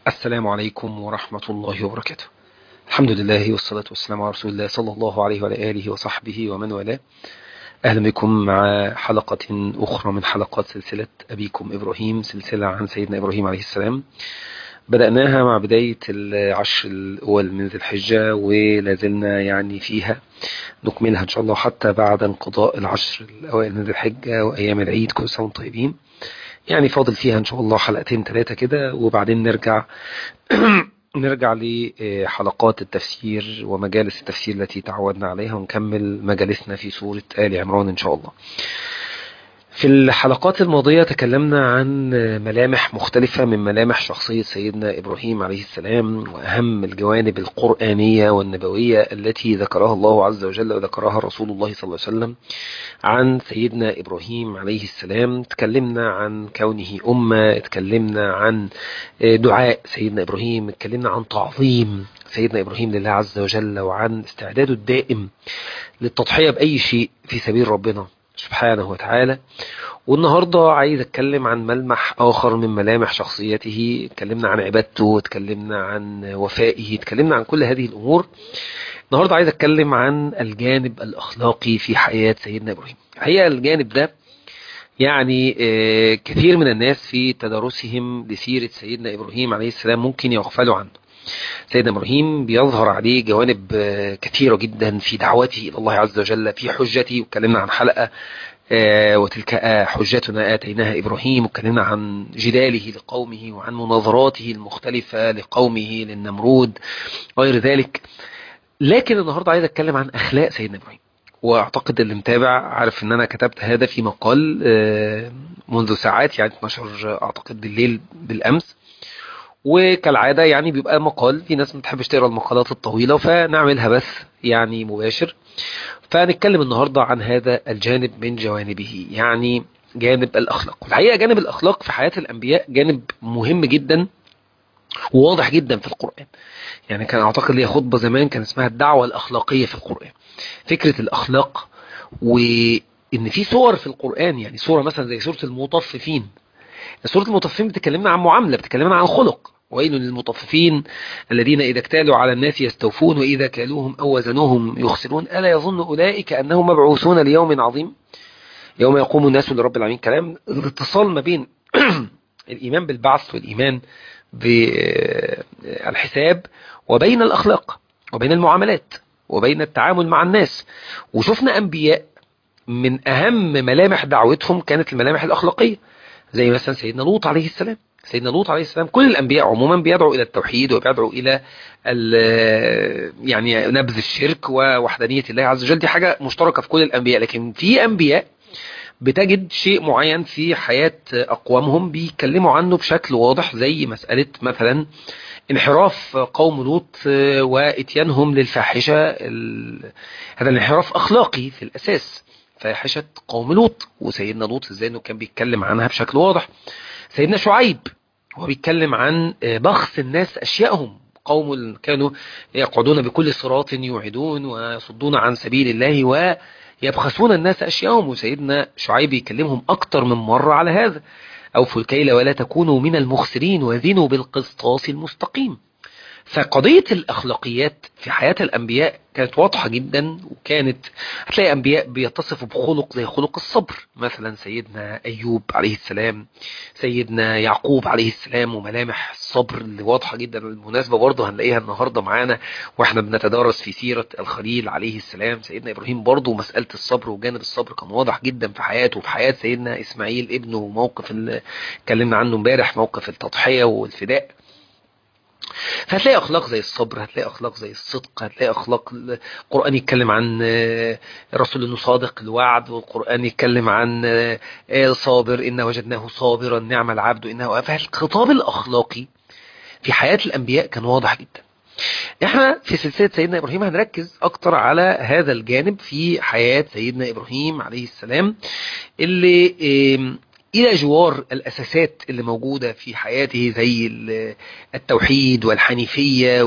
السلام عليكم ورحمة الله وبركاته الحمد لله والصلاة والسلام على رسول الله صلى الله عليه وعلى آله وصحبه ومن والاه أهلا بكم مع حلقة أخرى من حلقات سلسلة أبيكم إبراهيم سلسلة عن سيدنا إبراهيم عليه السلام بدأناها مع بداية العشر الأول من ذي الحجة ولازلنا يعني فيها نكملها إن شاء الله حتى بعد انقضاء العشر الأوائل من ذي الحجة وأيام العيد كل سنة وانتم طيبين يعني فاضل فيها إن شاء الله حلقتين ثلاثة كده وبعدين نرجع نرجع لحلقات التفسير ومجالس التفسير التي تعودنا عليها ونكمل مجالسنا في سورة آل عمران إن شاء الله في الحلقات الماضية تكلمنا عن ملامح مختلفة من ملامح شخصية سيدنا إبراهيم عليه السلام وأهم الجوانب القرآنية والنبوية التي ذكرها الله عز وجل وذكرها رسول الله صلى الله عليه وسلم عن سيدنا إبراهيم عليه السلام تكلمنا عن كونه أمة تكلمنا عن دعاء سيدنا إبراهيم تكلمنا عن تعظيم سيدنا إبراهيم لله عز وجل وعن استعداده الدائم للتضحية بأي شيء في سبيل ربنا سبحانه وتعالى والنهاردة عايز اتكلم عن ملمح اخر من ملامح شخصيته اتكلمنا عن عبادته اتكلمنا عن وفائه اتكلمنا عن كل هذه الامور النهاردة عايز اتكلم عن الجانب الاخلاقي في حياة سيدنا ابراهيم الحقيقة الجانب ده يعني كثير من الناس في تدرسهم لسيرة سيدنا ابراهيم عليه السلام ممكن يغفلوا عنه سيدنا ابراهيم بيظهر عليه جوانب كثيرة جدا في دعوته الى الله عز وجل في حجته واتكلمنا عن حلقة وتلك حجتنا آتيناها إبراهيم واتكلمنا عن جداله لقومه وعن مناظراته المختلفة لقومه للنمرود وغير ذلك لكن النهاردة عايز أتكلم عن أخلاق سيدنا إبراهيم واعتقد اللي متابع عارف ان انا كتبت هذا في مقال منذ ساعات يعني 12 اعتقد بالليل بالامس وكالعادة يعني بيبقى مقال في ناس ما بتحبش تقرا المقالات الطويلة فنعملها بث يعني مباشر فنتكلم النهاردة عن هذا الجانب من جوانبه يعني جانب الأخلاق الحقيقة جانب الأخلاق في حياة الأنبياء جانب مهم جدا وواضح جدا في القرآن يعني كان أعتقد ليها خطبة زمان كان اسمها الدعوة الأخلاقية في القرآن فكرة الأخلاق وإن في صور في القرآن يعني صورة مثلا زي سورة المطففين سورة المطففين بتكلمنا عن معاملة بتكلمنا عن خلق ويل للمطففين الذين إذا اكتالوا على الناس يستوفون وإذا كالوهم أو وزنوهم يخسرون ألا يظن أولئك أنهم مبعوثون ليوم عظيم يوم يقوم الناس لرب العالمين كلام الاتصال ما بين الإيمان بالبعث والإيمان بالحساب وبين الأخلاق وبين المعاملات وبين التعامل مع الناس وشفنا أنبياء من أهم ملامح دعوتهم كانت الملامح الأخلاقية زي مثلا سيدنا لوط عليه السلام سيدنا لوط عليه السلام كل الأنبياء عموما بيدعوا إلى التوحيد وبيدعوا إلى يعني نبذ الشرك ووحدانية الله عز وجل دي حاجة مشتركة في كل الأنبياء لكن في أنبياء بتجد شيء معين في حياة أقوامهم بيتكلموا عنه بشكل واضح زي مسألة مثلا انحراف قوم لوط واتيانهم للفاحشة هذا الانحراف أخلاقي في الأساس فاحشة قوم لوط وسيدنا لوط ازاي انه كان بيتكلم عنها بشكل واضح سيدنا شعيب هو بيتكلم عن بخس الناس أشيائهم قوم كانوا يقعدون بكل صراط يوعدون ويصدون عن سبيل الله ويبخسون الناس أشيائهم وسيدنا شعيب يكلمهم أكتر من مرة على هذا أوفوا الكيل ولا تكونوا من المخسرين وزنوا بالقسطاس المستقيم فقضية الأخلاقيات في حياة الأنبياء كانت واضحة جدا وكانت هتلاقي أنبياء بيتصفوا بخلق زي خلق الصبر مثلا سيدنا أيوب عليه السلام سيدنا يعقوب عليه السلام وملامح الصبر اللي واضحة جدا بالمناسبة برضه هنلاقيها النهاردة معانا واحنا بنتدارس في سيرة الخليل عليه السلام سيدنا إبراهيم برضه مسألة الصبر وجانب الصبر كان واضح جدا في حياته وفي حياة سيدنا إسماعيل ابنه موقف اللي اتكلمنا عنه امبارح موقف التضحية والفداء فهتلاقي اخلاق زي الصبر هتلاقي اخلاق زي الصدق هتلاقي اخلاق القران يتكلم عن الرسول انه صادق الوعد والقران يتكلم عن صابر ان وجدناه صابرا نعم العبد انه فالخطاب الاخلاقي في حياه الانبياء كان واضح جدا احنا في سلسله سيدنا ابراهيم هنركز اكتر على هذا الجانب في حياه سيدنا ابراهيم عليه السلام اللي إلى جوار الأساسات اللي موجودة في حياته زي التوحيد والحنيفية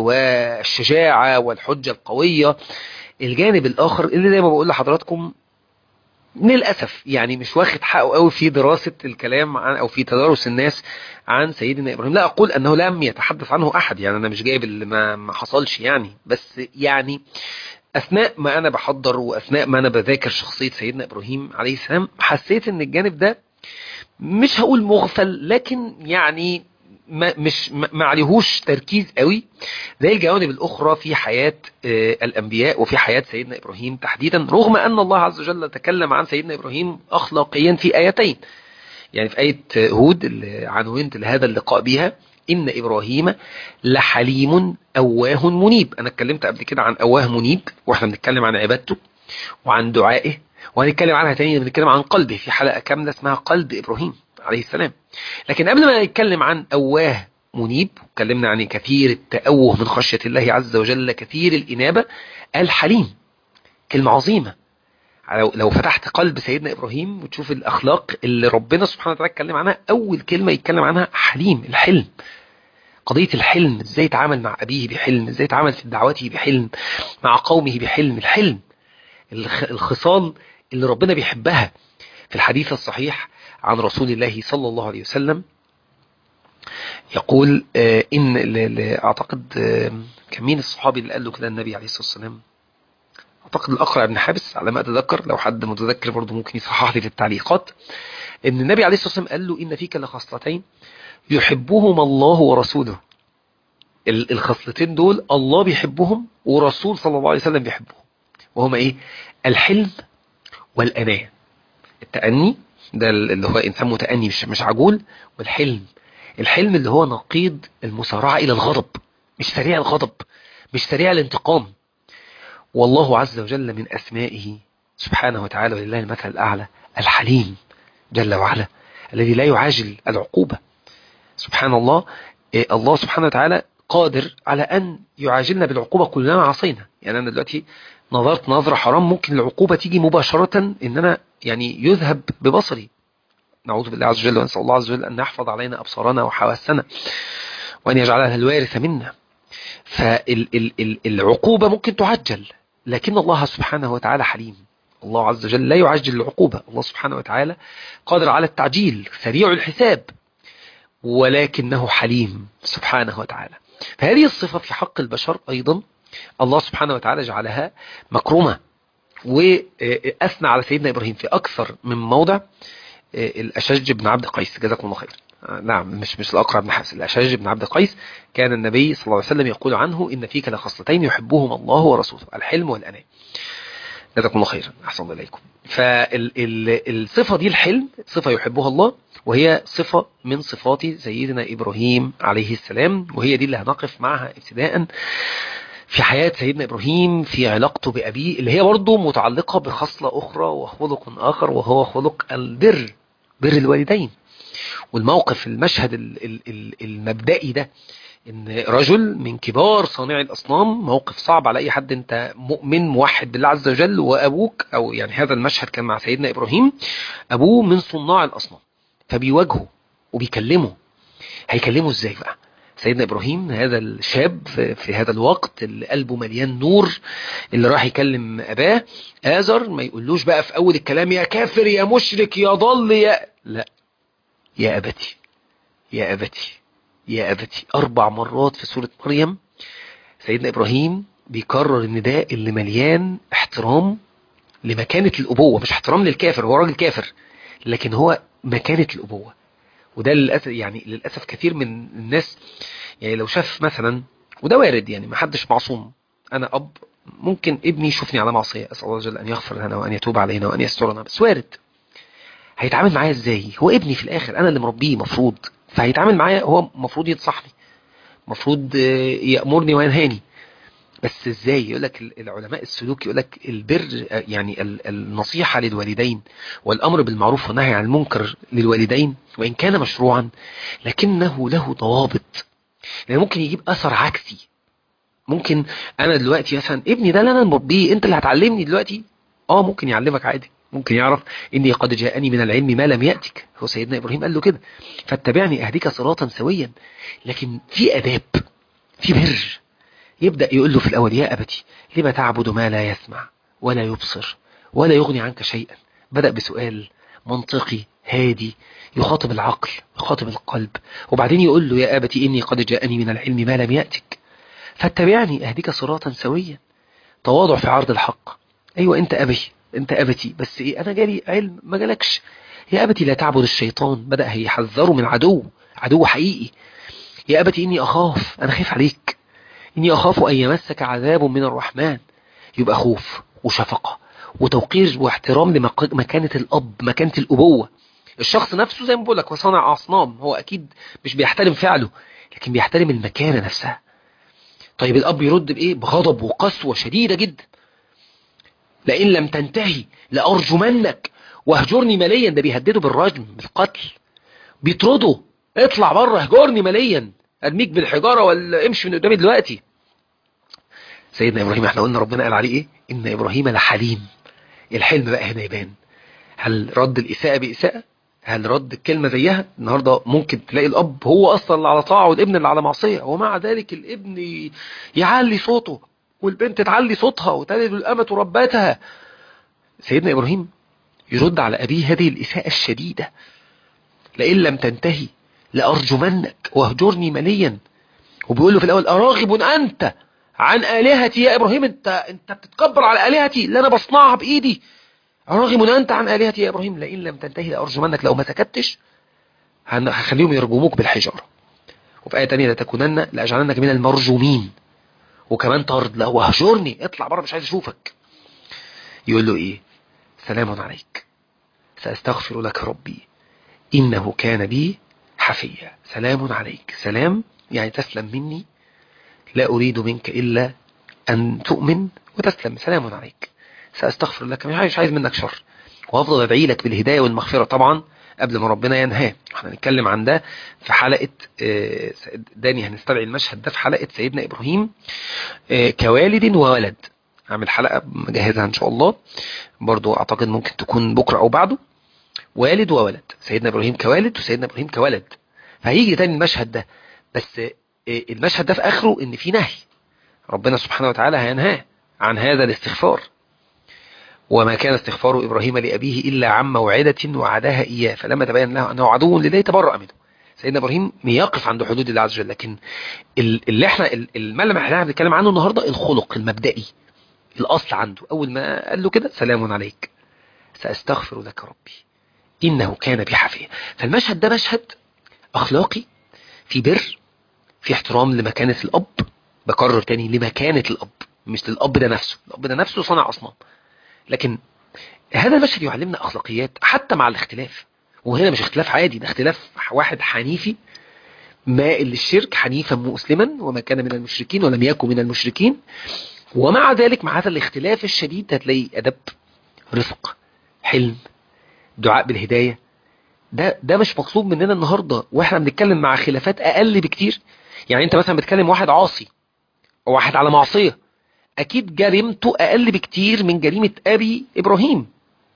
والشجاعة والحجة القوية الجانب الآخر اللي زي ما بقول لحضراتكم للأسف يعني مش واخد حقه قوي في دراسة الكلام عن أو في تدارس الناس عن سيدنا إبراهيم لا أقول أنه لم يتحدث عنه أحد يعني أنا مش جايب اللي ما, ما حصلش يعني بس يعني أثناء ما أنا بحضر وأثناء ما أنا بذاكر شخصية سيدنا إبراهيم عليه السلام حسيت أن الجانب ده مش هقول مغفل لكن يعني ما مش ما عليهوش تركيز قوي زي الجوانب الأخرى في حياة الأنبياء وفي حياة سيدنا إبراهيم تحديدا رغم أن الله عز وجل تكلم عن سيدنا إبراهيم أخلاقيا في آيتين يعني في آية هود اللي عنونت لهذا اللقاء بها إن إبراهيم لحليم أواه منيب أنا اتكلمت قبل كده عن أواه منيب وإحنا بنتكلم عن عبادته وعن دعائه وهنتكلم عنها تاني بنتكلم عن قلبه في حلقة كاملة اسمها قلب إبراهيم عليه السلام لكن قبل ما نتكلم عن أواه منيب اتكلمنا عن كثير التأوه من خشية الله عز وجل كثير الإنابة الحليم كلمة عظيمة لو فتحت قلب سيدنا إبراهيم وتشوف الأخلاق اللي ربنا سبحانه وتعالى اتكلم عنها أول كلمة يتكلم عنها حليم الحلم قضية الحلم ازاي يتعامل مع أبيه بحلم ازاي يتعامل في دعوته بحلم مع قومه بحلم الحلم الخصال اللي ربنا بيحبها في الحديث الصحيح عن رسول الله صلى الله عليه وسلم يقول إن أعتقد كان مين الصحابي اللي قال له كده النبي عليه الصلاة والسلام أعتقد الأقرع بن حابس على ما أتذكر لو حد متذكر برضه ممكن يصحح لي في التعليقات إن النبي عليه الصلاة والسلام قال له إن فيك لخصلتين يحبهما الله ورسوله الخصلتين دول الله بيحبهم ورسول صلى الله عليه وسلم بيحبهم وهما إيه الحلم والأناة التأني ده اللي هو إنسان متأني مش, مش عجول والحلم الحلم اللي هو نقيض المسارعة إلى الغضب مش سريع الغضب مش سريع الانتقام والله عز وجل من أسمائه سبحانه وتعالى ولله المثل الأعلى الحليم جل وعلا الذي لا يعاجل العقوبة سبحان الله الله سبحانه وتعالى قادر على أن يعاجلنا بالعقوبة كلنا عصينا يعني أنا دلوقتي نظرت نظرة حرام ممكن العقوبة تيجي مباشرة إن أنا يعني يذهب ببصري نعوذ بالله عز وجل ونسأل الله عز وجل أن يحفظ علينا أبصارنا وحواسنا وأن يجعلها الوارث منا فالعقوبة ممكن تعجل لكن الله سبحانه وتعالى حليم الله عز وجل لا يعجل العقوبة الله سبحانه وتعالى قادر على التعجيل سريع الحساب ولكنه حليم سبحانه وتعالى فهذه الصفة في حق البشر أيضا الله سبحانه وتعالى جعلها مكرمة وأثنى على سيدنا إبراهيم في أكثر من موضع الأشج بن عبد قيس جزاكم الله خير نعم مش مش الأقرع بن حفص الأشج بن عبد قيس كان النبي صلى الله عليه وسلم يقول عنه إن فيك لخصلتين يحبهما الله ورسوله الحلم والأناة جزاكم الله خيرا أحسن الله إليكم فالصفة دي الحلم صفة يحبها الله وهي صفة من صفات سيدنا إبراهيم عليه السلام وهي دي اللي هنقف معها ابتداء في حياة سيدنا إبراهيم في علاقته بأبيه اللي هي برضه متعلقة بخصلة أخرى وخلق آخر وهو خلق البر بر الوالدين والموقف المشهد المبدئي ده ان رجل من كبار صانعي الاصنام موقف صعب على اي حد انت مؤمن موحد بالله عز وجل وابوك او يعني هذا المشهد كان مع سيدنا ابراهيم ابوه من صناع الاصنام فبيواجهه وبيكلمه هيكلمه ازاي بقى سيدنا ابراهيم هذا الشاب في هذا الوقت اللي قلبه مليان نور اللي راح يكلم اباه آزر ما يقولوش بقى في اول الكلام يا كافر يا مشرك يا ضل يا لا يا ابتي يا ابتي يا أبتي أربع مرات في سورة مريم سيدنا إبراهيم بيكرر النداء اللي مليان احترام لمكانة الأبوة مش احترام للكافر هو راجل كافر لكن هو مكانة الأبوة وده للأسف يعني للأسف كثير من الناس يعني لو شاف مثلا وده وارد يعني ما حدش معصوم أنا أب ممكن ابني يشوفني على معصية أسأل الله جل أن يغفر لنا وأن يتوب علينا وأن يسترنا بس وارد هيتعامل معايا ازاي هو ابني في الآخر أنا اللي مربيه مفروض فهيتعامل معايا هو المفروض ينصحني المفروض يأمرني وينهاني بس ازاي يقول لك العلماء السلوك يقول لك البر يعني النصيحة للوالدين والأمر بالمعروف والنهي عن المنكر للوالدين وإن كان مشروعا لكنه له ضوابط يعني ممكن يجيب أثر عكسي ممكن أنا دلوقتي مثلا ابني ده اللي أنا مربيه أنت اللي هتعلمني دلوقتي اه ممكن يعلمك عادي ممكن يعرف إني قد جاءني من العلم ما لم يأتك هو سيدنا إبراهيم قال له كده فاتبعني أهديك صراطا سويا لكن في أداب في بر يبدأ يقول له في الأول يا أبتي لما تعبد ما لا يسمع ولا يبصر ولا يغني عنك شيئا بدأ بسؤال منطقي هادي يخاطب العقل يخاطب القلب وبعدين يقول له يا أبتي إني قد جاءني من العلم ما لم يأتك فاتبعني أهديك صراطا سويا تواضع في عرض الحق أيوة أنت أبي أنت أبتي بس إيه أنا جالي علم ما جالكش يا أبتي لا تعبد الشيطان بدأ هيحذره من عدو عدو حقيقي يا أبتي إني أخاف أنا خايف عليك إني أخاف أن يمسك عذاب من الرحمن يبقى خوف وشفقة وتوقير واحترام لمكانة الأب مكانة الأبوة الشخص نفسه زي ما بقول لك وصانع أصنام هو أكيد مش بيحترم فعله لكن بيحترم المكانة نفسها طيب الأب يرد بإيه بغضب وقسوة شديدة جدا لئن لم تنتهي لأرجمنك واهجرني ماليا ده بيهدده بالرجم بالقتل بيطرده اطلع بره اهجرني ماليا ارميك بالحجارة ولا امشي من قدامي دلوقتي سيدنا ابراهيم احنا قلنا ربنا قال عليه ايه ان ابراهيم لحليم الحلم بقى هنا يبان هل رد الاساءة باساءة هل رد الكلمة زيها النهاردة ممكن تلاقي الاب هو اصلا اللي على طاعة والابن اللي على معصية ومع ذلك الابن يعلي صوته والبنت تعلي صوتها وتلد الامة ربتها سيدنا ابراهيم يرد على ابيه هذه الاساءة الشديدة لئن لم تنتهي لأرجمنك واهجرني مليا وبيقول له في الأول أراغب أنت عن آلهتي يا إبراهيم أنت, أنت بتتكبر على آلهتي اللي أنا بصنعها بإيدي أراغب أنت عن آلهتي يا إبراهيم لئن لم تنتهي لأرجمنك لو ما سكتش هخليهم يرجموك بالحجارة وفي آية تانية لتكونن لأجعلنك من المرجومين وكمان طرد لا وهجرني اطلع بره مش عايز أشوفك يقول له إيه سلام عليك سأستغفر لك ربي إنه كان بي حفية سلام عليك سلام يعني تسلم مني لا أريد منك إلا أن تؤمن وتسلم سلام عليك سأستغفر لك مش عايز منك شر وأفضل أدعي لك بالهداية والمغفرة طبعا قبل ما ربنا ينهاه احنا هنتكلم عن ده في حلقة داني هنستدعي المشهد ده في حلقة سيدنا إبراهيم كوالد وولد هعمل حلقة مجهزها إن شاء الله برضو أعتقد ممكن تكون بكرة أو بعده والد وولد سيدنا إبراهيم كوالد وسيدنا إبراهيم كولد فهيجي تاني المشهد ده بس المشهد ده في آخره إن في نهي ربنا سبحانه وتعالى هينهاه عن هذا الاستغفار وما كان استغفار إبراهيم لأبيه إلا عن موعدة وعداها إياه فلما تبين له أنه عدو لله تبرأ منه سيدنا إبراهيم يقف عند حدود الله عز وجل لكن اللي احنا الملمح اللي احنا بنتكلم عنه النهاردة الخلق المبدئي الأصل عنده أول ما قال له كده سلام عليك سأستغفر لك ربي إنه كان بحفية فالمشهد ده مشهد أخلاقي في بر في احترام لمكانة الأب بكرر تاني لمكانة الأب مش للأب ده نفسه الأب ده نفسه صنع أصنام لكن هذا المشهد يعلمنا أخلاقيات حتى مع الاختلاف وهنا مش اختلاف عادي ده اختلاف واحد حنيفي مائل للشرك حنيفا مسلما وما كان من المشركين ولم يكن من المشركين ومع ذلك مع هذا الاختلاف الشديد هتلاقي أدب رفق حلم دعاء بالهداية ده ده مش مطلوب مننا النهاردة واحنا بنتكلم مع خلافات أقل بكتير يعني انت مثلا بتكلم واحد عاصي وواحد على معصية أكيد جريمته أقل بكتير من جريمة أبي إبراهيم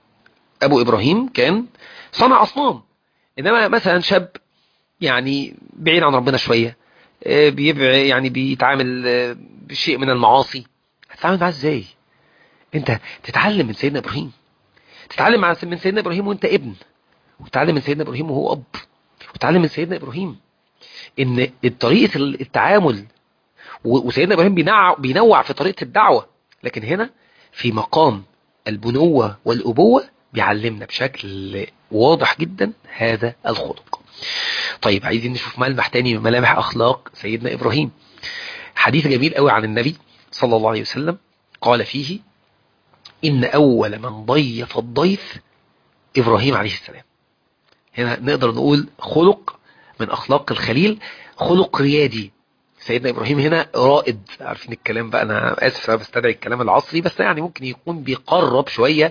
أبو إبراهيم كان صنع أصنام إنما مثلا شاب يعني بعيد عن ربنا شوية بيبع يعني بيتعامل بشيء من المعاصي هتتعامل معاه ازاي انت تتعلم من سيدنا ابراهيم تتعلم من سيدنا ابراهيم وانت ابن وتتعلم من سيدنا ابراهيم وهو اب وتتعلم من سيدنا ابراهيم ان طريقه التعامل وسيدنا ابراهيم بينوع بينوع في طريقه الدعوه لكن هنا في مقام البنوه والابوه بيعلمنا بشكل واضح جدا هذا الخلق طيب عايزين نشوف ملمح تاني من ملامح اخلاق سيدنا ابراهيم حديث جميل قوي عن النبي صلى الله عليه وسلم قال فيه إن أول من ضيف الضيف إبراهيم عليه السلام هنا نقدر نقول خلق من أخلاق الخليل خلق ريادي سيدنا إبراهيم هنا رائد عارفين الكلام بقى أنا آسف أنا بستدعي الكلام العصري بس يعني ممكن يكون بيقرب شوية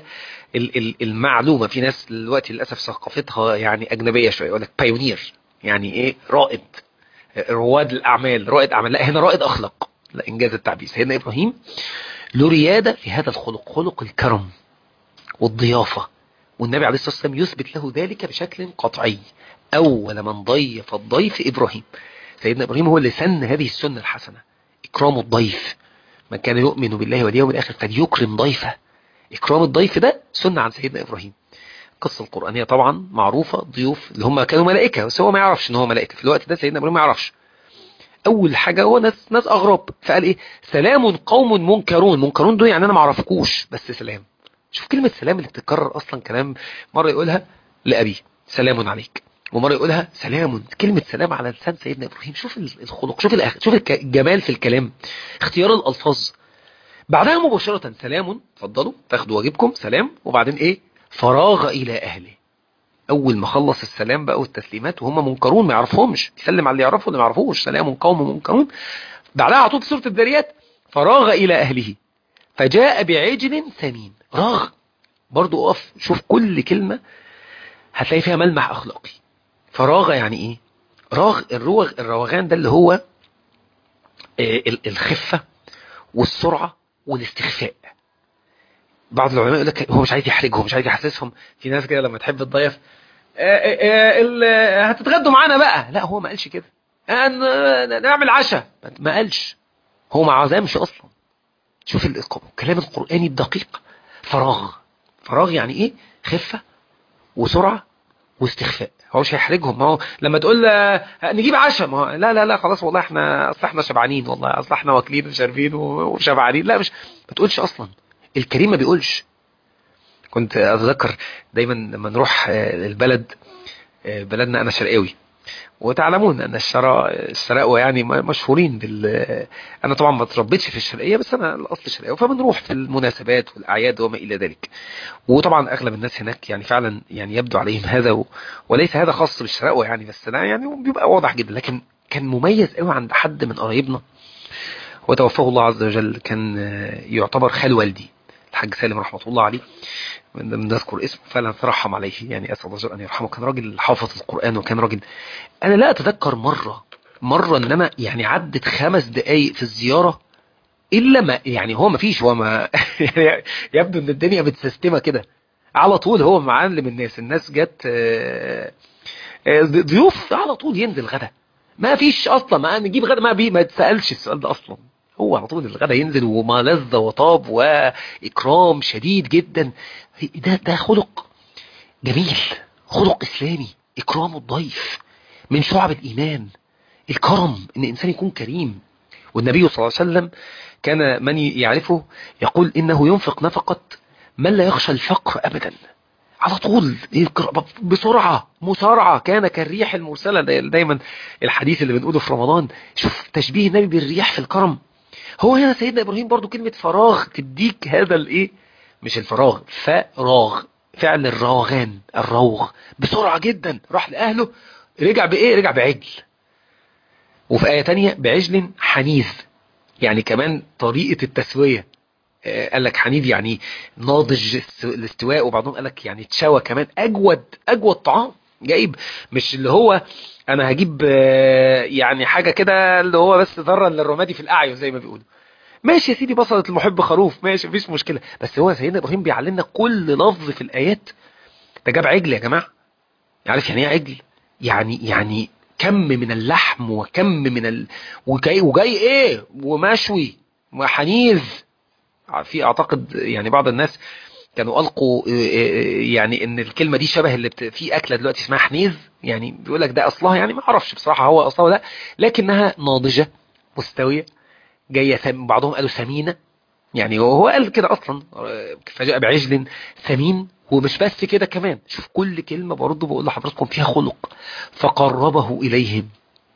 المعلومة في ناس دلوقتي للأسف ثقافتها يعني أجنبية شوية يقول لك بايونير يعني إيه رائد رواد الأعمال رائد أعمال لا هنا رائد أخلاق لا إنجاز التعبير سيدنا إبراهيم له ريادة في هذا الخلق خلق الكرم والضيافة والنبي عليه الصلاة والسلام يثبت له ذلك بشكل قطعي أول من ضيف الضيف إبراهيم سيدنا إبراهيم هو اللي سن هذه السنة الحسنة إكرام الضيف من كان يؤمن بالله واليوم الآخر فليكرم ضيفه إكرام الضيف ده سنة عن سيدنا إبراهيم قصة القرآنية طبعا معروفة ضيوف اللي هم كانوا ملائكة بس هو ما يعرفش ان هو ملائكة في الوقت ده سيدنا ابراهيم ما يعرفش اول حاجة هو ناس ناس اغراب فقال ايه سلام قوم منكرون منكرون دول يعني انا ما اعرفكوش بس سلام شوف كلمة سلام اللي بتتكرر اصلا كلام مرة يقولها لأبي سلام عليك ومرة يقولها سلام كلمة سلام على لسان سيدنا إبراهيم شوف الخلق شوف الأخ... شوف الجمال في الكلام اختيار الألفاظ بعدها مباشرة سلام اتفضلوا تاخدوا واجبكم سلام وبعدين ايه فراغ إلى أهله أول ما خلص السلام بقى والتسليمات وهم منكرون ما يعرفهمش يسلم على اللي يعرفه اللي ما يعرفوش سلام قوم منكرون بعدها على طول سورة الذريات فراغ إلى أهله فجاء بعجل ثمين راغ برضو اقف شوف كل كلمة هتلاقي فيها ملمح أخلاقي فراغ يعني ايه راغ الروغ الروغان ده اللي هو الخفة والسرعة والاستخفاء بعض العلماء يقول لك هو مش عايز يحرجهم مش عايز يحسسهم في ناس كده لما تحب تضيف هتتغدوا معانا بقى لا هو ما قالش كده نعمل عشاء ما قالش هو ما عزمش اصلا شوف الكلام القرآني الدقيق فراغ فراغ يعني ايه خفة وسرعة واستخفاء هو مش هيحرجهم ما هو لما تقول نجيب عشاء ما هو لا لا لا خلاص والله احنا اصل احنا شبعانين والله اصل احنا واكلين وشاربين وشبعانين لا مش ما تقولش اصلا الكريم ما بيقولش كنت اتذكر دايما لما نروح البلد بلدنا انا شرقاوي وتعلمون ان الشراء الشراء يعني مشهورين بال انا طبعا ما اتربيتش في الشرقيه بس انا الاصل شرقاوي فبنروح في المناسبات والاعياد وما الى ذلك وطبعا اغلب الناس هناك يعني فعلا يعني يبدو عليهم هذا و... وليس هذا خاص بالشرقاوه يعني بس انا يعني بيبقى واضح جدا لكن كان مميز قوي عند حد من قرايبنا وتوفاه الله عز وجل كان يعتبر خال والدي الحاج سالم رحمه الله عليه نذكر اسمه فلا نترحم عليه يعني اسال الله ان يرحمه كان راجل حافظ القران وكان راجل انا لا اتذكر مره مره ان انا يعني عدت خمس دقائق في الزياره الا ما يعني هو ما فيش هو ما يعني يبدو ان الدنيا متسيستمه كده على طول هو معلم الناس الناس جت ضيوف على طول ينزل غدا ما فيش اصلا ما نجيب غدا ما بي ما تسالش السؤال ده اصلا هو على طول الغدا ينزل وما لذ وطاب واكرام شديد جدا ده ده خلق جميل خلق اسلامي اكرام الضيف من شعب الايمان الكرم ان الانسان يكون كريم والنبي صلى الله عليه وسلم كان من يعرفه يقول انه ينفق نفقة من لا يخشى الفقر ابدا على طول بسرعة مسارعة كان كالريح المرسلة دايما الحديث اللي بنقوله في رمضان شوف تشبيه النبي بالرياح في الكرم هو هنا سيدنا ابراهيم برضو كلمة فراغ تديك هذا الايه مش الفراغ فراغ فعل الراغان الروغ بسرعة جدا راح لأهله رجع بإيه رجع بعجل وفي آية تانية بعجل حنيذ يعني كمان طريقة التسوية قال لك حنيذ يعني ناضج الاستواء وبعضهم قال لك يعني تشوى كمان أجود أجود طعام جايب مش اللي هو انا هجيب يعني حاجة كده اللي هو بس ذرة للرمادي في الاعين زي ما بيقولوا ماشي يا سيدي بصلة المحب خروف ماشي مفيش مشكلة بس هو سيدنا ابراهيم بيعلمنا كل لفظ في الايات ده جاب عجل يا جماعة عارف يعني ايه عجل يعني يعني كم من اللحم وكم من ال... وجاي, وجاي ايه ومشوي وحنيذ في اعتقد يعني بعض الناس كانوا ألقوا يعني ان الكلمة دي شبه اللي بت... في أكلة دلوقتي اسمها حنيذ يعني بيقول لك ده أصلها يعني ما اعرفش بصراحة هو أصلها لا لكنها ناضجة مستوية جاية ثم... بعضهم قالوا ثمينة يعني هو قال كده أصلا فجاء بعجل ثمين ومش بس كده كمان شوف كل كلمة برضه بقول لحضراتكم فيها خلق فقربه إليهم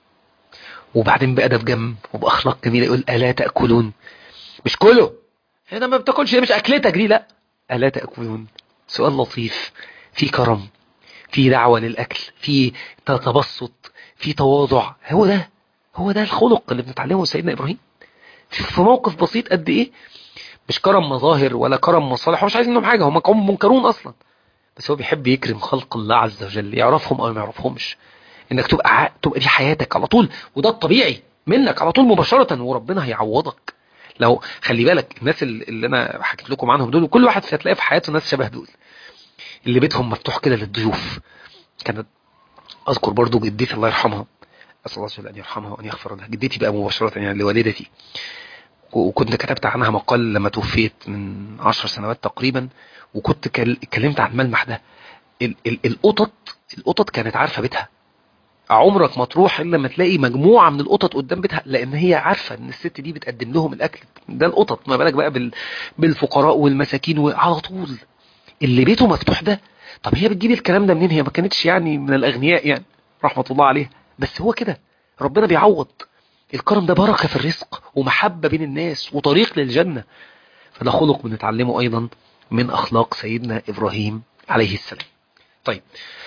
وبعدين بأدب جم وبأخلاق جميلة يقول ألا تأكلون مش كله هنا ما بتاكلش مش أكلتك دي لا ألا تأكلون سؤال لطيف في كرم في دعوة للأكل في تبسط في تواضع هو ده هو ده الخلق اللي بنتعلمه سيدنا إبراهيم في موقف بسيط قد إيه مش كرم مظاهر ولا كرم مصالح هو مش عايز منهم حاجة هم قوم منكرون أصلا بس هو بيحب يكرم خلق الله عز وجل يعرفهم أو ما يعرفهمش إنك تبقى ع... تبقى دي حياتك على طول وده الطبيعي منك على طول مباشرة وربنا هيعوضك لو خلي بالك الناس اللي انا حكيت لكم عنهم دول وكل واحد هتلاقي في حياته ناس شبه دول اللي بيتهم مفتوح كده للضيوف كانت اذكر برضو جدتي الله يرحمها اسال الله جل ان يرحمها وان يغفر لها جدتي بقى مباشره يعني لوالدتي وكنت كتبت عنها مقال لما توفيت من عشر سنوات تقريبا وكنت اتكلمت عن الملمح ده ال ال القطط القطط كانت عارفة بيتها عمرك ما تروح الا لما تلاقي مجموعة من القطط قدام بيتها لان هي عارفة ان الست دي بتقدم لهم الاكل ده القطط ما بالك بقى بال بالفقراء والمساكين وعلى طول اللي بيته مفتوح ده طب هي بتجيب الكلام ده منين هي ما كانتش يعني من الاغنياء يعني رحمة الله عليها بس هو كده ربنا بيعوض الكرم ده بركة في الرزق ومحبة بين الناس وطريق للجنة فده خلق بنتعلمه أيضا من أخلاق سيدنا إبراهيم عليه السلام طيب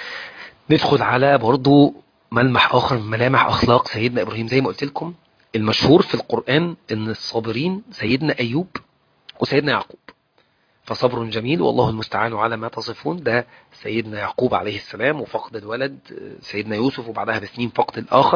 ندخل على برضو ملمح آخر من ملامح أخلاق سيدنا إبراهيم زي ما قلت لكم المشهور في القرآن أن الصابرين سيدنا أيوب وسيدنا يعقوب فصبر جميل والله المستعان على ما تصفون ده سيدنا يعقوب عليه السلام وفقد الولد سيدنا يوسف وبعدها بسنين فقد الآخر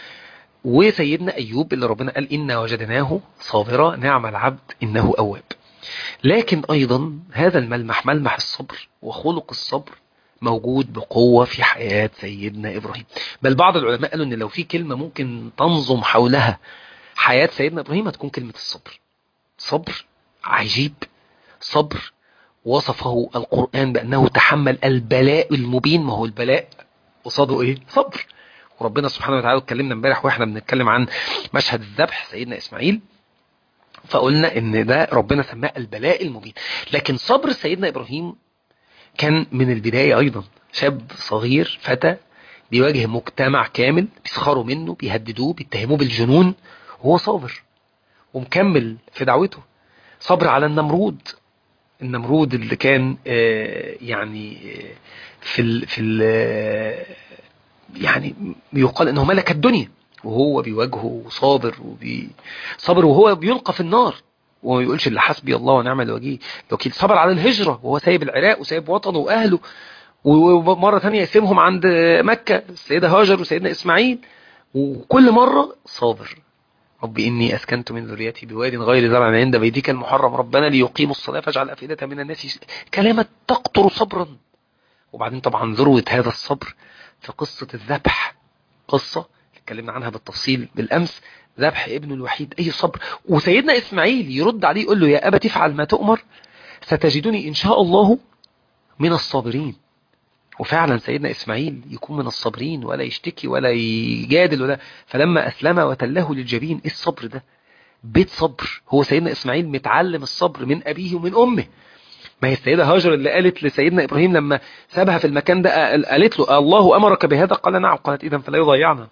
وسيدنا أيوب اللي ربنا قال إنا وجدناه صابرا نعم العبد إنه أواب لكن أيضا هذا الملمح ملمح الصبر وخلق الصبر موجود بقوة في حياة سيدنا إبراهيم بل بعض العلماء قالوا إن لو في كلمة ممكن تنظم حولها حياة سيدنا إبراهيم هتكون كلمة الصبر صبر عجيب صبر وصفه القرآن بأنه تحمل البلاء المبين ما هو البلاء قصاده إيه صبر وربنا سبحانه وتعالى اتكلمنا امبارح واحنا بنتكلم عن مشهد الذبح سيدنا اسماعيل فقلنا ان ده ربنا سماه البلاء المبين لكن صبر سيدنا ابراهيم كان من البداية ايضا شاب صغير فتى بيواجه مجتمع كامل بيسخروا منه بيهددوه بيتهموه بالجنون وهو صابر ومكمل في دعوته صبر على النمرود النمرود اللي كان يعني في ال في ال يعني يقال انه ملك الدنيا وهو بيواجهه صابر وبي صبر وهو بيلقى في النار وما بيقولش اللي حسبي الله ونعم الوكيل الوكيل صبر على الهجرة وهو سايب العراق وسايب وطنه وأهله ومرة ثانية يسيبهم عند مكة السيدة هاجر وسيدنا إسماعيل وكل مرة صابر رب إني أسكنت من ذريتي بواد غير زرع عند بيتك المحرم ربنا ليقيموا الصلاة فاجعل أفئدة من الناس كلمة تقطر صبرا وبعدين طبعا ذروة هذا الصبر في قصة الذبح قصة اتكلمنا عنها بالتفصيل بالأمس ذبح ابنه الوحيد أي صبر وسيدنا إسماعيل يرد عليه يقول له يا أبا تفعل ما تؤمر ستجدني إن شاء الله من الصابرين وفعلا سيدنا إسماعيل يكون من الصابرين ولا يشتكي ولا يجادل ولا فلما أسلم وتله للجبين إيه الصبر ده بيت صبر هو سيدنا إسماعيل متعلم الصبر من أبيه ومن أمه ما هي السيدة هاجر اللي قالت لسيدنا إبراهيم لما سابها في المكان ده قالت له الله أمرك بهذا قال نعم قالت إذا فلا يضيعنا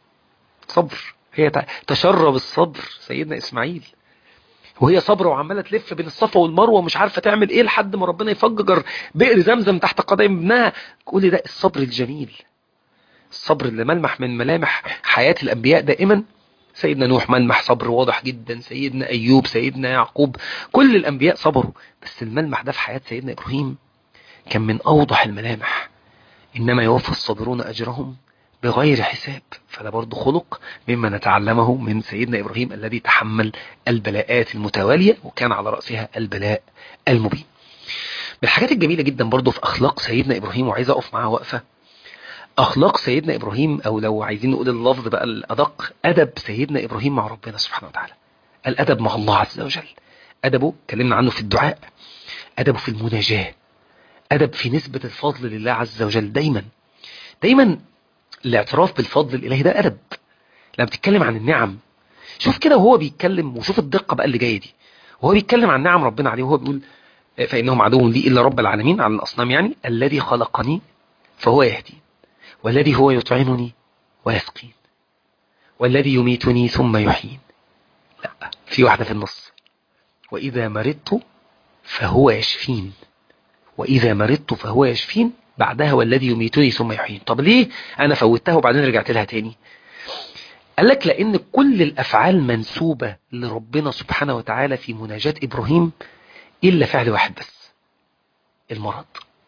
صبر هي تشرب الصبر سيدنا إسماعيل وهي صبرة وعمالة تلف بين الصفا والمروة ومش عارفة تعمل ايه لحد ما ربنا يفجر بئر زمزم تحت قدم ابنها كل ده الصبر الجميل الصبر اللي ملمح من ملامح حياة الأنبياء دائما سيدنا نوح ملمح صبر واضح جدا سيدنا أيوب سيدنا يعقوب كل الأنبياء صبروا بس الملمح ده في حياة سيدنا إبراهيم كان من أوضح الملامح إنما يوفى الصابرون أجرهم بغير حساب فده برضه خلق مما نتعلمه من سيدنا إبراهيم الذي تحمل البلاءات المتوالية وكان على رأسها البلاء المبين من الحاجات الجميلة جدا برضه في أخلاق سيدنا إبراهيم وعايز أقف معاه وقفة أخلاق سيدنا إبراهيم أو لو عايزين نقول اللفظ بقى الأدق أدب سيدنا إبراهيم مع ربنا سبحانه وتعالى الأدب مع الله عز وجل أدبه اتكلمنا عنه في الدعاء أدبه في المناجاة أدب في نسبة الفضل لله عز وجل دايما دايما الاعتراف بالفضل الإلهي ده أدب لما بتتكلم عن النعم شوف كده وهو بيتكلم وشوف الدقة بقى اللي جاية دي وهو بيتكلم عن نعم ربنا عليه وهو بيقول فإنهم عدو لي إلا رب العالمين على الأصنام يعني الذي خلقني فهو يهدين والذي هو يطعمني ويسقين والذي يميتني ثم يحيين لا في واحدة في النص وإذا مرضت فهو يشفين وإذا مرضت فهو يشفين بعدها والذي يميتني ثم يحيين طب ليه أنا فوتها وبعدين رجعت لها تاني قال لك لأن كل الأفعال منسوبة لربنا سبحانه وتعالى في مناجاة إبراهيم إلا فعل واحد بس المرض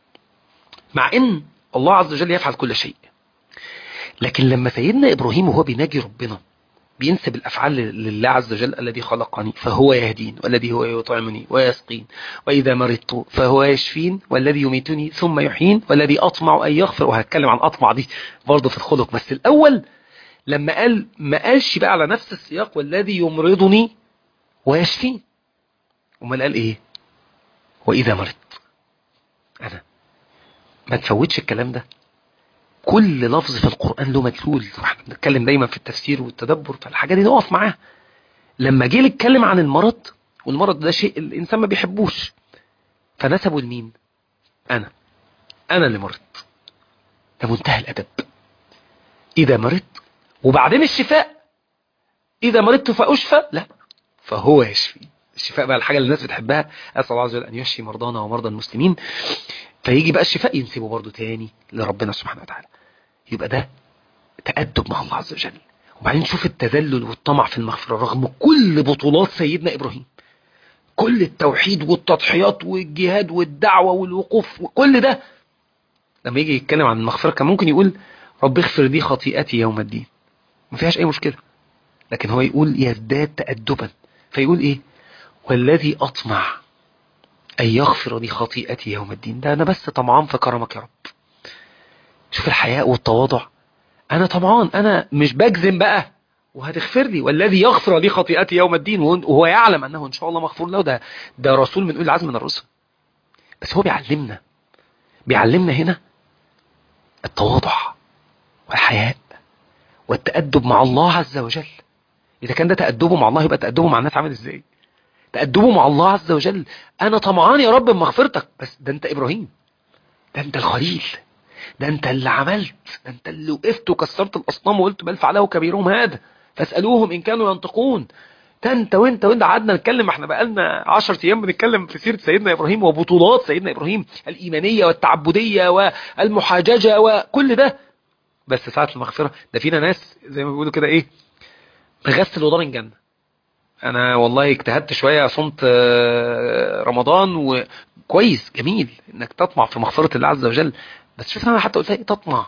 مع إن الله عز وجل يفعل كل شيء لكن لما سيدنا إبراهيم وهو بيناجي ربنا بينسب الأفعال لله عز وجل الذي خلقني فهو يهدين والذي هو يطعمني ويسقين وإذا مرضت فهو يشفين والذي يميتني ثم يحيين والذي أطمع أن يغفر وهتكلم عن أطمع دي برضه في الخلق بس الأول لما قال ما قالش بقى على نفس السياق والذي يمرضني ويشفين امال قال ايه وإذا مرضت أنا ما تفوتش الكلام ده كل لفظ في القرآن له مدلول واحنا بنتكلم دايما في التفسير والتدبر فالحاجة دي نقف معاها لما جه يتكلم عن المرض والمرض ده شيء الإنسان ما بيحبوش فنسبه لمين أنا أنا اللي مرضت ده منتهى الأدب إذا مرضت وبعدين الشفاء إذا مرضت فأشفى لا فهو يشفي الشفاء بقى الحاجة اللي الناس بتحبها أسأل الله عز وجل أن يشفي مرضانا ومرضى المسلمين فيجي بقى الشفاء ينسبه برضه تاني لربنا سبحانه وتعالى يبقى ده تأدب مع الله عز وجل وبعدين شوف التذلل والطمع في المغفرة رغم كل بطولات سيدنا إبراهيم كل التوحيد والتضحيات والجهاد والدعوة والوقوف وكل ده لما يجي يتكلم عن المغفرة كان ممكن يقول رب اغفر لي خطيئتي يوم الدين ما فيهاش أي مشكلة لكن هو يقول يزداد تأدبا فيقول إيه والذي أطمع أن يغفر لي خطيئتي يوم الدين ده أنا بس طمعان في كرمك يا رب شوف الحياء والتواضع أنا طمعان أنا مش بجزم بقى وهتغفر لي والذي يغفر لي خطيئتي يوم الدين وهو يعلم أنه إن شاء الله مغفور له ده ده رسول من أولي العزم من الرسل بس هو بيعلمنا بيعلمنا هنا التواضع والحياء والتأدب مع الله عز وجل إذا كان ده تأدبه مع الله يبقى تأدبه مع الناس عامل إزاي تأدبه مع الله عز وجل أنا طمعان يا رب بمغفرتك بس ده أنت إبراهيم ده أنت الخليل ده أنت اللي عملت ده أنت اللي وقفت وكسرت الأصنام وقلت بل فعله كبيرهم هذا فاسألوهم إن كانوا ينطقون ده أنت وأنت وأنت قعدنا نتكلم احنا بقالنا 10 أيام بنتكلم في سيرة سيدنا إبراهيم وبطولات سيدنا إبراهيم الإيمانية والتعبدية والمحاججة وكل ده بس ساعة المغفرة ده فينا ناس زي ما بيقولوا كده إيه مغسل وضامن الجنة انا والله اجتهدت شوية صمت رمضان وكويس جميل انك تطمع في مغفرة الله عز وجل بس شوف انا حتى قلت ايه تطمع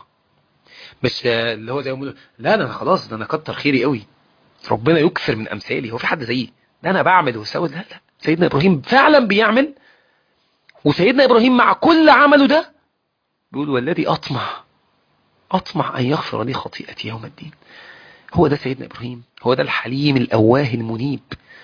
مش اللي هو زي ما بيقولوا لا انا خلاص ده انا كتر خيري قوي ربنا يكثر من امثالي هو في حد زيي ده انا بعمل وسوي لا لا سيدنا ابراهيم فعلا بيعمل وسيدنا ابراهيم مع كل عمله ده بيقول والذي اطمع اطمع ان يغفر لي خطيئتي يوم الدين هو ده سيدنا إبراهيم هو ده الحليم الأواه المنيب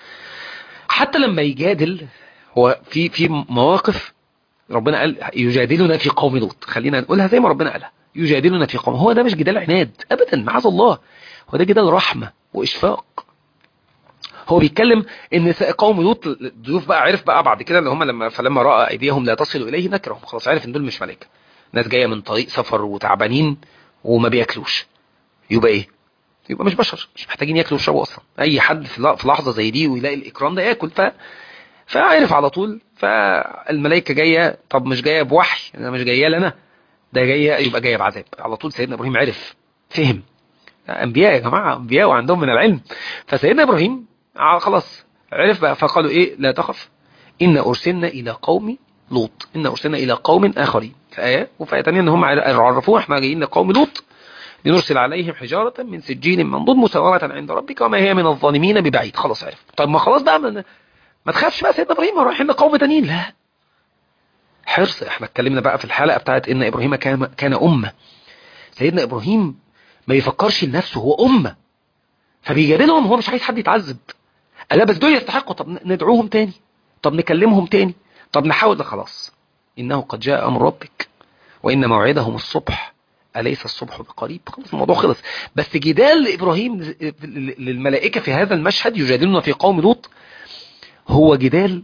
حتى لما يجادل هو في في مواقف ربنا قال يجادلنا في قوم لوط خلينا نقولها زي ما ربنا قالها يجادلنا في قوم هو ده مش جدال عناد أبدا معاذ الله هو ده جدال رحمة وإشفاق هو بيتكلم ان قوم لوط الضيوف بقى عرف بقى بعد كده ان هم لما فلما راى ايديهم لا تصل اليه نكرهم خلاص عرف ان دول مش ملائكه ناس جايه من طريق سفر وتعبانين وما بياكلوش يبقى ايه يبقى مش بشر مش محتاجين ياكلوا ويشربوا اصلا اي حد في لحظه زي دي ويلاقي الاكرام ده ياكل ف فعرف على طول فالملائكه جايه طب مش جايه بوحي انا مش جايه لنا ده جايه يبقى جايه بعذاب على طول سيدنا ابراهيم عرف فهم انبياء يا جماعه انبياء وعندهم من العلم فسيدنا ابراهيم خلاص عرف بقى فقالوا ايه لا تخف ان ارسلنا الى قوم لوط ان ارسلنا الى قوم اخرين في ايه وفي ايه ثانيه ان هم عرفوه احنا جايين لقوم لوط لنرسل عليهم حجارة من سجيل منضود مسومة عند ربك وما هي من الظالمين ببعيد خلاص عرف طب ما خلاص بقى من ما تخافش بقى سيدنا ابراهيم رايحين لقوم تانيين لا حرص احنا اتكلمنا بقى في الحلقة بتاعت ان ابراهيم كان كان امة سيدنا ابراهيم ما يفكرش لنفسه هو امة فبيجادلهم هو مش عايز حد يتعذب قال بس دول يستحقوا طب ندعوهم تاني طب نكلمهم تاني طب نحاول خلاص انه قد جاء امر ربك وان موعدهم الصبح أليس الصبح بقريب خلاص الموضوع خلص بس جدال إبراهيم للملائكة في هذا المشهد يجادلنا في قوم لوط هو جدال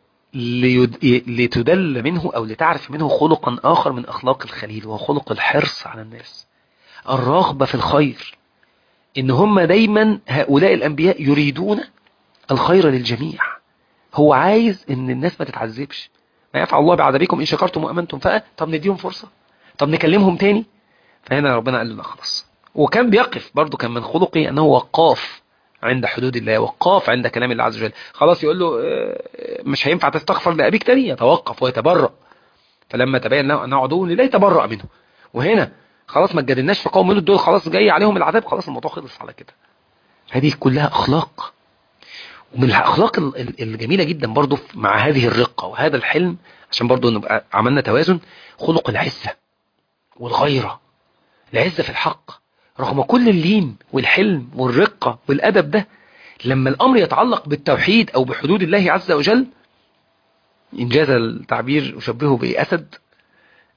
لتدل منه أو لتعرف منه خلقا آخر من أخلاق الخليل وهو خلق الحرص على الناس الرغبة في الخير إن هم دايما هؤلاء الأنبياء يريدون الخير للجميع هو عايز إن الناس ما تتعذبش ما يفعل الله بعذابكم إن شكرتم وأمنتم فأه طب نديهم فرصة طب نكلمهم تاني فهنا ربنا قال له لا خلاص وكان بيقف برضه كان من خلقه أنه وقاف عند حدود الله وقاف عند كلام الله عز وجل خلاص يقول له مش هينفع تستغفر لأبيك تاني يتوقف ويتبرأ فلما تبين له أنه عدو لله يتبرأ منه وهنا خلاص ما تجادلناش في قوم لوط دول خلاص جاي عليهم العذاب خلاص الموضوع خلص على كده هذه كلها أخلاق ومن الأخلاق الجميلة جدا برضه مع هذه الرقة وهذا الحلم عشان برضه نبقى عملنا توازن خلق العزة والغيرة العزة في الحق رغم كل اللين والحلم والرقة والأدب ده لما الأمر يتعلق بالتوحيد أو بحدود الله عز وجل إنجاز التعبير أشبهه بأسد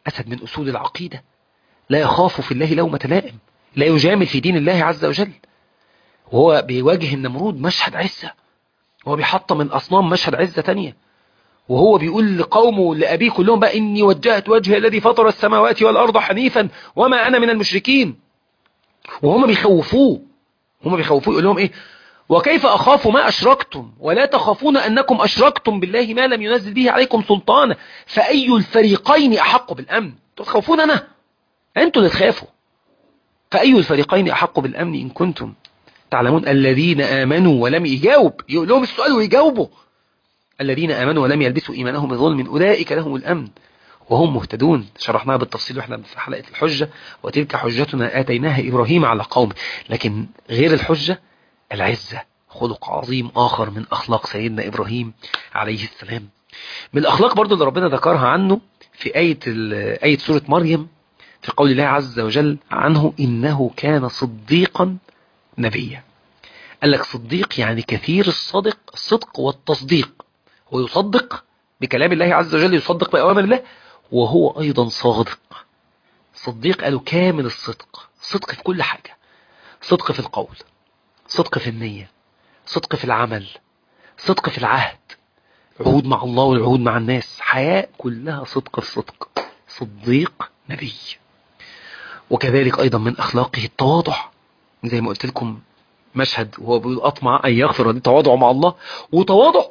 أسد من أسود العقيدة لا يخاف في الله لومة لائم لا يجامل في دين الله عز وجل وهو بيواجه النمرود مشهد عزة وهو بيحطم الأصنام مشهد عزة تانية وهو بيقول لقومه لأبيه كلهم بقى إني وجهت وجهي الذي فطر السماوات والأرض حنيفا وما أنا من المشركين وهم بيخوفوه هم بيخوفوه يقول لهم إيه وكيف أخاف ما أشركتم ولا تخافون أنكم أشركتم بالله ما لم ينزل به عليكم سلطانا فأي الفريقين أحق بالأمن تخافون أنا أنتوا اللي تخافوا فأي الفريقين أحق بالأمن إن كنتم تعلمون الذين آمنوا ولم يجاوب يقول لهم السؤال ويجاوبوا الذين آمنوا ولم يلبسوا إيمانهم بظلم أولئك لهم الأمن وهم مهتدون شرحناها بالتفصيل واحنا في حلقة الحجة وتلك حجتنا آتيناها إبراهيم على قوم لكن غير الحجة العزة خلق عظيم آخر من أخلاق سيدنا إبراهيم عليه السلام من الأخلاق برضو اللي ربنا ذكرها عنه في آية, آية سورة مريم في قول الله عز وجل عنه إنه كان صديقا نبيا قال لك صديق يعني كثير الصدق الصدق والتصديق هو يصدق بكلام الله عز وجل يصدق بأوامر الله وهو أيضا صادق صديق قالوا كامل الصدق صدق في كل حاجة صدق في القول صدق في النية صدق في العمل صدق في العهد عهود مع الله والعهود مع الناس حياة كلها صدق في صدق صديق نبي وكذلك أيضا من أخلاقه التواضع زي ما قلت لكم مشهد وهو بيقول أطمع أن يغفر دي تواضع مع الله وتواضع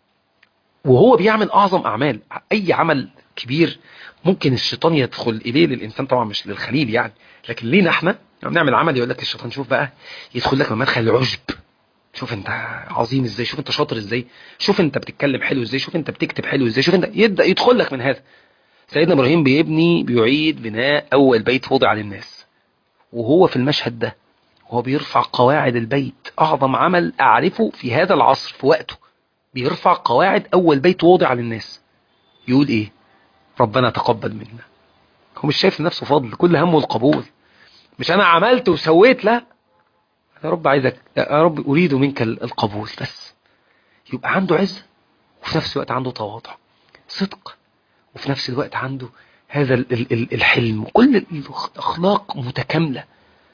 وهو بيعمل أعظم أعمال أي عمل كبير ممكن الشيطان يدخل إليه للإنسان طبعا مش للخليل يعني لكن لينا احنا لما بنعمل عمل يقول لك الشيطان شوف بقى يدخل لك من مدخل العجب شوف انت عظيم ازاي شوف انت شاطر ازاي شوف انت بتتكلم حلو ازاي شوف انت بتكتب حلو ازاي شوف انت يبدا يدخل لك من هذا سيدنا ابراهيم بيبني بيعيد بناء اول بيت وضع للناس وهو في المشهد ده وهو بيرفع قواعد البيت اعظم عمل اعرفه في هذا العصر في وقته بيرفع قواعد اول بيت وضع للناس يقول ايه ربنا تقبل منا هو مش شايف نفسه فضل كل همه القبول مش انا عملت وسويت لا يا رب عايزك يا رب اريد منك القبول بس يبقى عنده عزة وفي نفس الوقت عنده تواضع صدق وفي نفس الوقت عنده هذا الحلم كل الاخلاق متكاملة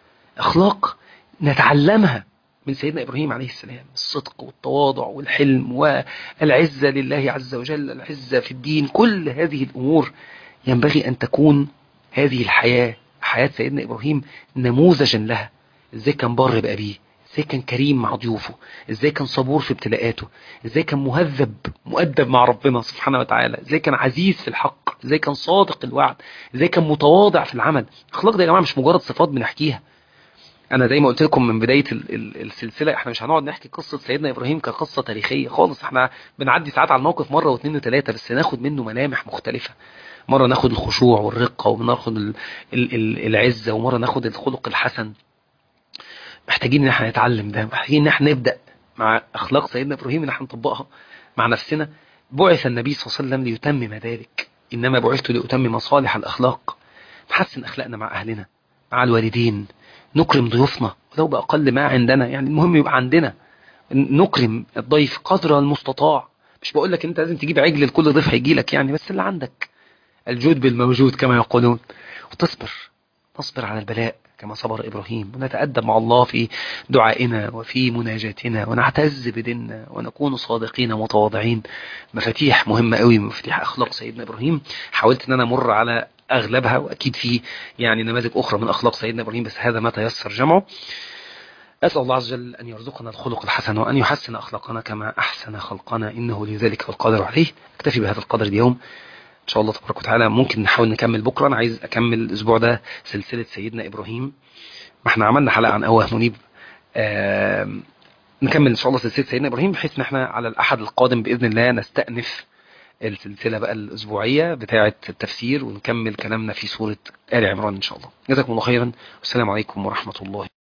اخلاق نتعلمها من سيدنا إبراهيم عليه السلام الصدق والتواضع والحلم والعزة لله عز وجل العزة في الدين كل هذه الأمور ينبغي أن تكون هذه الحياة حياة سيدنا إبراهيم نموذجا لها ازاي كان بر بأبيه ازاي كان كريم مع ضيوفه ازاي كان صبور في ابتلاءاته ازاي كان مهذب مؤدب مع ربنا سبحانه وتعالى ازاي كان عزيز في الحق ازاي كان صادق الوعد ازاي كان متواضع في العمل الاخلاق دي يا جماعه مش مجرد صفات بنحكيها انا زي ما قلت لكم من بدايه ال ال السلسله احنا مش هنقعد نحكي قصه سيدنا ابراهيم كقصه تاريخيه خالص احنا بنعدي ساعات على الموقف مره واثنين وثلاثه بس ناخد منه ملامح مختلفه مره ناخد الخشوع والرقه وناخد ال ال ال العزه ومره ناخد الخلق الحسن محتاجين ان احنا نتعلم ده محتاجين ان احنا نبدا مع اخلاق سيدنا ابراهيم ان احنا نطبقها مع نفسنا بعث النبي صلى الله عليه وسلم ليتمم ذلك انما بعثت لاتمم صالح الاخلاق نحسن اخلاقنا مع اهلنا مع الوالدين نكرم ضيوفنا ولو بأقل ما عندنا يعني المهم يبقى عندنا نكرم الضيف قدر المستطاع مش بقول لك انت لازم تجيب عجل لكل ضيف هيجي لك يعني بس اللي عندك الجود بالموجود كما يقولون وتصبر تصبر على البلاء كما صبر إبراهيم ونتأدب مع الله في دعائنا وفي مناجاتنا ونعتز بديننا ونكون صادقين متواضعين مفاتيح مهمة قوي مفاتيح أخلاق سيدنا إبراهيم حاولت أن أنا أمر على أغلبها وأكيد في يعني نماذج أخرى من أخلاق سيدنا إبراهيم بس هذا ما تيسر جمعه أسأل الله عز وجل أن يرزقنا الخلق الحسن وأن يحسن أخلاقنا كما أحسن خلقنا إنه لذلك والقادر عليه أكتفي بهذا القدر اليوم إن شاء الله تبارك وتعالى ممكن نحاول نكمل بكرة أنا عايز أكمل الأسبوع ده سلسلة سيدنا إبراهيم ما احنا عملنا حلقة عن أوه منيب نكمل إن شاء الله سلسلة سيدنا إبراهيم بحيث إن احنا على الأحد القادم بإذن الله نستأنف السلسلة بقى الأسبوعية بتاعة التفسير ونكمل كلامنا في سورة آل عمران إن شاء الله جزاكم الله خيرا والسلام عليكم ورحمة الله